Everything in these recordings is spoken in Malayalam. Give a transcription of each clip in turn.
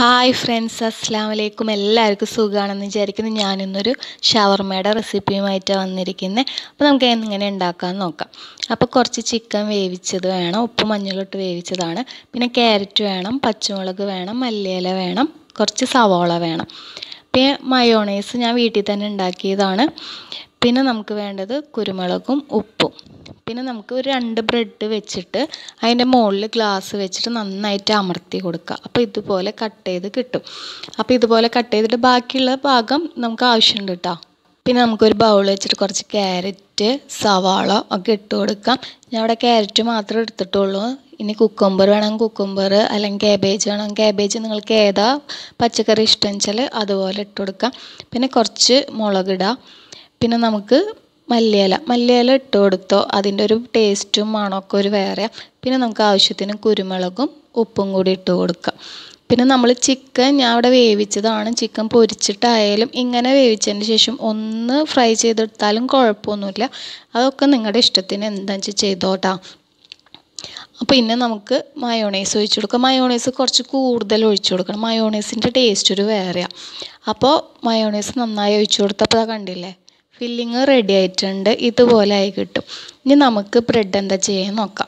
ഹായ് ഫ്രണ്ട്സ് അസ്സാം വലൈക്കും എല്ലാവർക്കും സുഖമാണെന്ന് വിചാരിക്കുന്നു ഞാനിന്നൊരു ഷവർമയുടെ റെസിപ്പിയുമായിട്ടാണ് വന്നിരിക്കുന്നത് അപ്പോൾ നമുക്ക് എങ്ങനെ ഉണ്ടാക്കാമെന്ന് നോക്കാം അപ്പോൾ കുറച്ച് ചിക്കൻ വേവിച്ചത് വേണം ഉപ്പ് മഞ്ഞളിട്ട് വേവിച്ചതാണ് പിന്നെ ക്യാരറ്റ് വേണം പച്ചമുളക് വേണം മല്ലിയില വേണം കുറച്ച് സവോള വേണം പിന്നെ മയോണൈസ് ഞാൻ വീട്ടിൽ തന്നെ ഉണ്ടാക്കിയതാണ് പിന്നെ നമുക്ക് വേണ്ടത് കുരുമുളകും ഉപ്പും പിന്നെ നമുക്ക് ഒരു രണ്ട് ബ്രെഡ് വെച്ചിട്ട് അതിൻ്റെ മുകളിൽ ഗ്ലാസ് വെച്ചിട്ട് നന്നായിട്ട് അമർത്തി കൊടുക്കുക അപ്പോൾ ഇതുപോലെ കട്ട് ചെയ്ത് കിട്ടും അപ്പോൾ ഇതുപോലെ കട്ട് ചെയ്തിട്ട് ബാക്കിയുള്ള ഭാഗം നമുക്ക് ആവശ്യമുണ്ട് കേട്ടോ പിന്നെ നമുക്കൊരു ബൗൾ വെച്ചിട്ട് കുറച്ച് ക്യാരറ്റ് സവാള ഒക്കെ ഇട്ട് കൊടുക്കാം ഞാൻ ഇവിടെ ക്യാരറ്റ് മാത്രമേ എടുത്തിട്ടുള്ളൂ ഇനി കുക്കുംബർ വേണം കുക്കുംബർ അല്ലെങ്കിൽ കാബേജ് വേണം കാബേജ് നിങ്ങൾക്ക് ഏതാ പച്ചക്കറി ഇഷ്ടം വെച്ചാൽ അതുപോലെ ഇട്ട് കൊടുക്കാം പിന്നെ കുറച്ച് മുളകിടുക പിന്നെ നമുക്ക് മല്ലിയില മല്ലിയില ഇട്ട് കൊടുത്തോ അതിൻ്റെ ഒരു ടേസ്റ്റും മണമൊക്കെ ഒരു വേറെ പിന്നെ നമുക്ക് ആവശ്യത്തിന് കുരുമുളകും ഉപ്പും കൂടി ഇട്ട് കൊടുക്കാം പിന്നെ നമ്മൾ ചിക്കൻ ഞാൻ അവിടെ വേവിച്ചതാണ് ചിക്കൻ പൊരിച്ചിട്ടായാലും ഇങ്ങനെ വേവിച്ചതിന് ശേഷം ഒന്ന് ഫ്രൈ ചെയ്തെടുത്താലും കുഴപ്പമൊന്നുമില്ല അതൊക്കെ നിങ്ങളുടെ ഇഷ്ടത്തിന് എന്താണെന്ന് വെച്ചാൽ ചെയ്തോട്ടാ അപ്പോൾ പിന്നെ നമുക്ക് മയോണൈസ് ഒഴിച്ചു കൊടുക്കാം മയോണൈസ് കുറച്ച് കൂടുതൽ ഒഴിച്ചു കൊടുക്കണം മയോണൈസിൻ്റെ ടേസ്റ്റ് ഒരു വേറെയാണ് അപ്പോൾ മയോണൈസ് നന്നായി ഒഴിച്ചു കൊടുത്തപ്പോൾ കണ്ടില്ലേ ഫില്ലിങ് റെഡി ആയിട്ടുണ്ട് ഇതുപോലെ ആയി കിട്ടും ഇനി നമുക്ക് ബ്രെഡ് എന്താ ചെയ്യാൻ നോക്കാം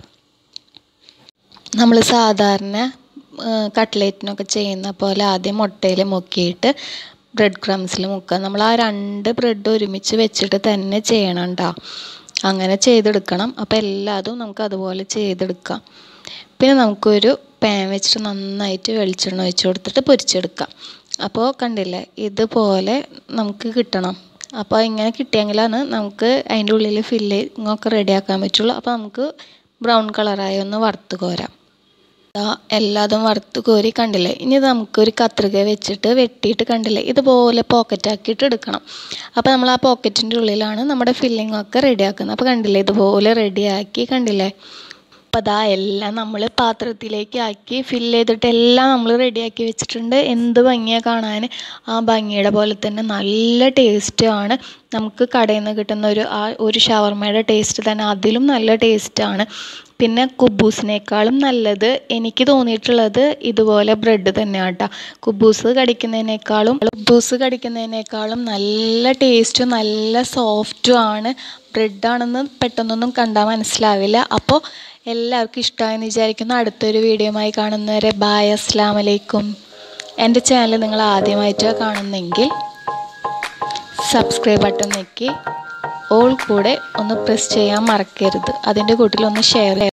നമ്മൾ സാധാരണ കട്ട്ലേറ്റിനൊക്കെ ചെയ്യുന്ന പോലെ ആദ്യം മുട്ടയിൽ മുക്കിയിട്ട് ബ്രെഡ് ക്രംസിൽ മുക്കുക നമ്മൾ ആ രണ്ട് ബ്രെഡ് ഒരുമിച്ച് വെച്ചിട്ട് തന്നെ ചെയ്യണം കേട്ടോ അങ്ങനെ ചെയ്തെടുക്കണം അപ്പോൾ എല്ലാതും നമുക്ക് അതുപോലെ ചെയ്തെടുക്കാം പിന്നെ നമുക്കൊരു പാൻ വെച്ചിട്ട് നന്നായിട്ട് വെളിച്ചെണ്ണ ഒഴിച്ച് കൊടുത്തിട്ട് പൊരിച്ചെടുക്കാം അപ്പോൾ കണ്ടില്ലേ ഇതുപോലെ നമുക്ക് കിട്ടണം അപ്പോൾ ഇങ്ങനെ കിട്ടിയെങ്കിലാണ് നമുക്ക് അതിൻ്റെ ഉള്ളിൽ ഫില്ലിങ് ഒക്കെ റെഡിയാക്കാൻ പറ്റുള്ളൂ അപ്പോൾ നമുക്ക് ബ്രൗൺ കളറായി ഒന്ന് വറുത്ത് കോരാം എല്ലാതും വറുത്ത് കോരി കണ്ടില്ലേ ഇനി നമുക്കൊരു കത്രിക വെച്ചിട്ട് വെട്ടിയിട്ട് കണ്ടില്ലേ ഇതുപോലെ പോക്കറ്റ് ആക്കിയിട്ട് എടുക്കണം അപ്പോൾ നമ്മൾ ആ പോക്കറ്റിൻ്റെ ഉള്ളിലാണ് നമ്മുടെ ഫില്ലിംഗ് ഒക്കെ റെഡിയാക്കുന്നത് അപ്പോൾ കണ്ടില്ലേ ഇതുപോലെ റെഡിയാക്കി കണ്ടില്ലേ അപ്പോൾ അതാ എല്ലാം നമ്മൾ പാത്രത്തിലേക്ക് ആക്കി ഫില്ല് ചെയ്തിട്ട് എല്ലാം നമ്മൾ റെഡിയാക്കി വെച്ചിട്ടുണ്ട് എന്ത് ഭംഗിയാണ് കാണാൻ ആ ഭംഗിയുടെ പോലെ തന്നെ നല്ല ടേസ്റ്റാണ് നമുക്ക് കടയിൽ നിന്ന് കിട്ടുന്ന ഒരു ആ ഒരു ഷവർമയുടെ ടേസ്റ്റ് തന്നെ അതിലും നല്ല ടേസ്റ്റാണ് പിന്നെ കുബൂസിനേക്കാളും നല്ലത് എനിക്ക് തോന്നിയിട്ടുള്ളത് ഇതുപോലെ ബ്രെഡ് തന്നെയാണ് കേട്ടോ കുബൂസ് കടിക്കുന്നതിനേക്കാളും കുബൂസ് കടിക്കുന്നതിനേക്കാളും നല്ല ടേസ്റ്റും നല്ല സോഫ്റ്റും ആണ് ബ്രെഡാണെന്ന് പെട്ടെന്നൊന്നും കണ്ടാൽ മനസ്സിലാവില്ല അപ്പോൾ എല്ലാവർക്കും ഇഷ്ടമായെന്ന് വിചാരിക്കുന്നു അടുത്തൊരു വീഡിയോയുമായി കാണുന്നവരെ ബായ് അസ്സാം വലൈക്കും എൻ്റെ ചാനൽ നിങ്ങൾ ആദ്യമായിട്ടാണ് കാണുന്നെങ്കിൽ സബ്സ്ക്രൈബ് ബട്ടൺ ഞെക്കി ഓൾ കൂടെ ഒന്ന് പ്രസ് ചെയ്യാൻ മറക്കരുത് അതിൻ്റെ കൂട്ടിൽ ഒന്ന് ഷെയർ